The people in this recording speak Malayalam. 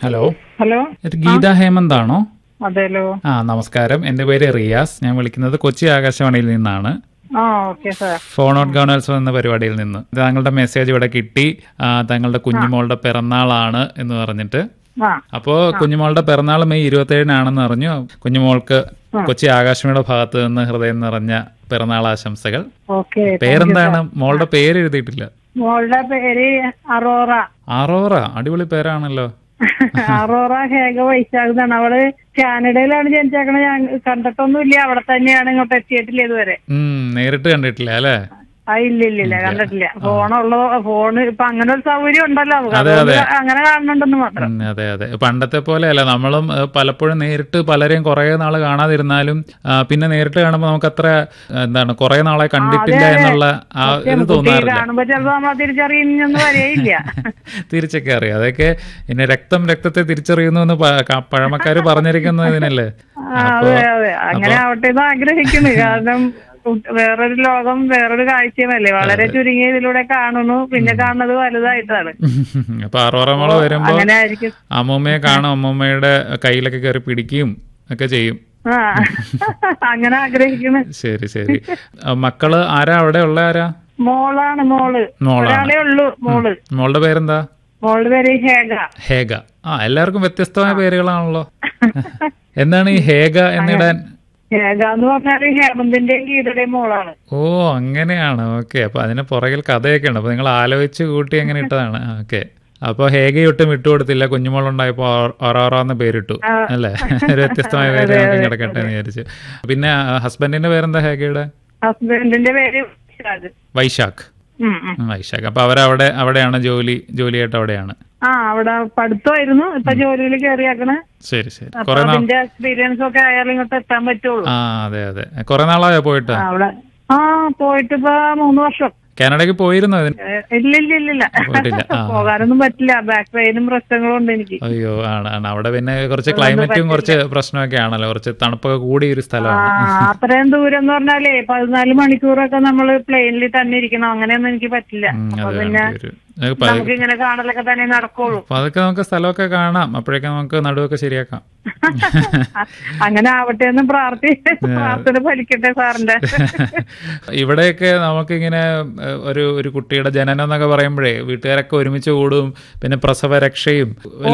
ഹലോ ഹലോ ഇത് ഗീത ഹേമന്ത് ആണോ അതെല്ലോ ആ നമസ്കാരം എൻ്റെ പേര് റിയാസ് ഞാൻ വിളിക്കുന്നത് കൊച്ചി ആകാശവാണിയിൽ നിന്നാണ് ആ ഓക്കെ സാർ ഫോൺ ഔട്ട് ഗൗനോത്സവം എന്ന പരിപാടിയിൽ നിന്ന് താങ്കളുടെ മെസ്സേജ് ഇവിടെ കിട്ടി ആ, താങ്കളുടെ കുഞ്ഞുമോളുടെ പിറന്നാളാണ് എന്ന് പറഞ്ഞിട്ട് ആ അപ്പോൾ കുഞ്ഞുമോളുടെ പിറന്നാൾ മെയ് ഇരുപത്തേഴിനാണെന്ന് അറിഞ്ഞു കുഞ്ഞുമോൾക്ക് കൊച്ചി ആകാശവാണിയുടെ ഭാഗത്ത് നിന്ന് ഹൃദയം നിറഞ്ഞ പിറന്നാൾ ആശംസകൾ ഓക്കെ പേരെന്താണ് മോളുടെ പേര് എഴുതിയിട്ടില്ല മോളുടെ പേര് അറോറ ആറോറ അടിപൊളി പേരാണല്ലോ അറോറ ഹേഗ വൈശാഖ് എന്നാണ് അവള് കാനഡയിലാണ് ജനിച്ചേക്കണ ഞാൻ കണ്ടിട്ടൊന്നുമില്ല അവിടെ തന്നെയാണ് ഇങ്ങോട്ട് എത്തിയിട്ടില്ല ഇതുവരെ ഉം നേരിട്ട് കണ്ടിട്ടില്ല അല്ലേ ആ ഇല്ല ഇല്ല ഇല്ല കണ്ടിട്ടില്ല ഫോണുള്ള ഫോണ് ഇപ്പൊ അങ്ങനെ ഒരു സൗകര്യം ഉണ്ടല്ലോ നമുക്ക് അതെ, അതുകൊണ്ട് അതെ. അങ്ങനെ കാണുന്നുണ്ടെന്ന് മാത്രം ഉം, അതെ അതെ പണ്ടത്തെ പോലെയല്ല നമ്മളും ഏഹ്, പലപ്പോഴും നേരിട്ട് പലരെയും കുറെ നാൾ കാണാതിരുന്നാലും ആ, പിന്നെ നേരിട്ട് കാണുമ്പോൾ നമുക്ക് അത്ര എന്താണ് കുറെ നാളെ കണ്ടിട്ടില്ല അതെ. എന്നുള്ള ആ ഇത് കുട്ടിയെ തോന്നാറില്ല കാണുമ്പോ ചിലപ്പോ നമ്മളെ തിരിച്ചറിയുന്നൊന്നും വരെയില്ല തിരിച്ചൊക്കെ അറിയാം അതൊക്കെ പിന്നെ രക്തം രക്തത്തെ തിരിച്ചറിയുന്നു എന്ന് പ- ക- പഴമക്കാര് പറഞ്ഞിരിക്കുന്നതിനല്ലേ ആ, അതെ അതെ അങ്ങനെ ആവട്ടെ എന്ന് ആഗ്രഹിക്കുന്നു കാരണം കു- വേറൊരു ലോകം വേറൊരു കാഴ്ചയുമല്ലേ വളരെ ചുരുങ്ങിയ ഇതിലൂടെ കാണുന്നു പിന്നെ കാണുന്നത് വലുതായിട്ടാണ് അപ്പൊ അറോറമോള് വരുമ്പോ അങ്ങനെ ആയിരിക്കും അമ്മൂമ്മയെ കാണും അമ്മൂമ്മയുടെ കയ്യിലൊക്കെ കയറി പിടിക്കുകയും ഒക്കെ ചെയ്യും ആ അങ്ങനെ ആഗ്രഹിക്കുന്നു ശരി ശരി ആ, മക്കള് ആരാ അവിടെ ഉള്ള ആരാ മോളാണ് മോള് മോളാണ് ഒരാളേ ഉള്ളൂ മോള് മോളുടെ പേരെന്താ മോളുടെ പേര് ഹേഗ ഹേഗ ആ എല്ലാവർക്കും വ്യത്യസ്തമായ പേരുകളാണല്ലോ എന്താണ് ഈ ഹേഗ എന്നിടാൻ ഹേഗ എന്ന് പറഞ്ഞാല് ഹേമന്തിന്റെയും ഗീതയുടെയും മോളാണ് ഓ അങ്ങനെയാണ് ഓക്കെ അപ്പൊ അതിന് പുറകിൽ കഥയൊക്കെ ഉണ്ട് അപ്പൊ നിങ്ങൾ ആലോചിച്ച് കൂട്ടി അങ്ങനെ ഇട്ടതാണ് ഓക്കെ അപ്പൊ ഹേഗയൊട്ടും വിട്ടുകൊടുത്തില്ല കുഞ്ഞുമോളുണ്ടായപ്പോ ഒറോറ എന്ന് പേരിട്ടു അല്ലേ ഒരു വ്യത്യസ്തമായ പേര് നമുക്ക് കിടക്കട്ടെ എന്ന് വിചാരിച്ചു പിന്നെ ഹസ്ബൻഡിന്റെ പേരെന്താ ഹേഗയുടെ ഹസ്ബൻഡിന്റെ പേര് വിശാഖ്. വൈശാഖ് ഉം, ഉം. ഉം, വൈശാഖ് അപ്പൊ അവരവിടെ അവിടെയാണ് ജോലി ജോലിയായിട്ട് അവിടെയാണ് ആ അവിടെ പഠിത്തമായിരുന്നു ഇപ്പൊ ജോലിയിൽ കയറിയാക്കണ് ശരി ശരി അപ്പൊ കുറെ നാൾ അതിന്റെ എക്സ്പീരിയൻസ് ഒക്കെ ആയാലും ഇങ്ങോട്ട് എത്താൻ പറ്റുള്ളൂ ആ അതെ അതെ കുറെ നാളായോ പോയിട്ട് ആ, അവിടെ ആ പോയിട്ട് ഇപ്പൊ മൂന്ന് വർഷം കാനഡയ്ക്ക് പോയിരുന്നോ ഇതിന് ഏ, ഇല്ല ഇല്ല ഇല്ല ഇല്ല പോയിട്ടില്ല ആ പോകാനൊന്നും പറ്റില്ല ബാക്ക് പെയിനും പ്രശ്നങ്ങളും ഉണ്ട് എനിക്ക് അയ്യോ ആണ് ആണ് അവിടെ പിന്നെ കുറച്ച് ക്ലൈമറ്റും കുറച്ച് പ്രശ്നമൊക്കെ ആണല്ലോ കുറച്ച് തണുപ്പൊക്കെ കൂടിയ ഒരു ആ സ്ഥലമാണ് അത്രയും ദൂരം എന്ന് പറഞ്ഞാലേ പതിനാല് മണിക്കൂറൊക്കെ നമ്മള് പ്ലെയിനിൽ തന്നെ ഇരിക്കണം അങ്ങനെയൊന്നും എനിക്ക് പറ്റില്ല ഉം, അപ്പൊ അത് പിന്നെ വേണം ഒരു ഏ, പ- നമുക്ക് ഇങ്ങനെ കാണലൊക്കെ തന്നെ നടക്കുള്ളൂ അപ്പൊ അതൊക്കെ നമുക്ക് സ്ഥലമൊക്കെ കാണാം അപ്പോഴേക്കും നമുക്ക് നടുവൊക്കെ ശരിയാക്കാം അങ്ങനെ ആവട്ടെ എന്ന് പ്രാർത്ഥി പ്രാർത്ഥന ഫലിക്കട്ടെ സാറിന്റെ ഇവിടെയൊക്കെ നമുക്കിങ്ങനെ ഏ, ഒരു ഒരു കുട്ടിയുടെ ജനനം എന്നൊക്കെ പറയുമ്പോഴേ വീട്ടുകാരൊക്കെ ഒരുമിച്ച് കൂടും പിന്നെ പ്രസവ രക്ഷയും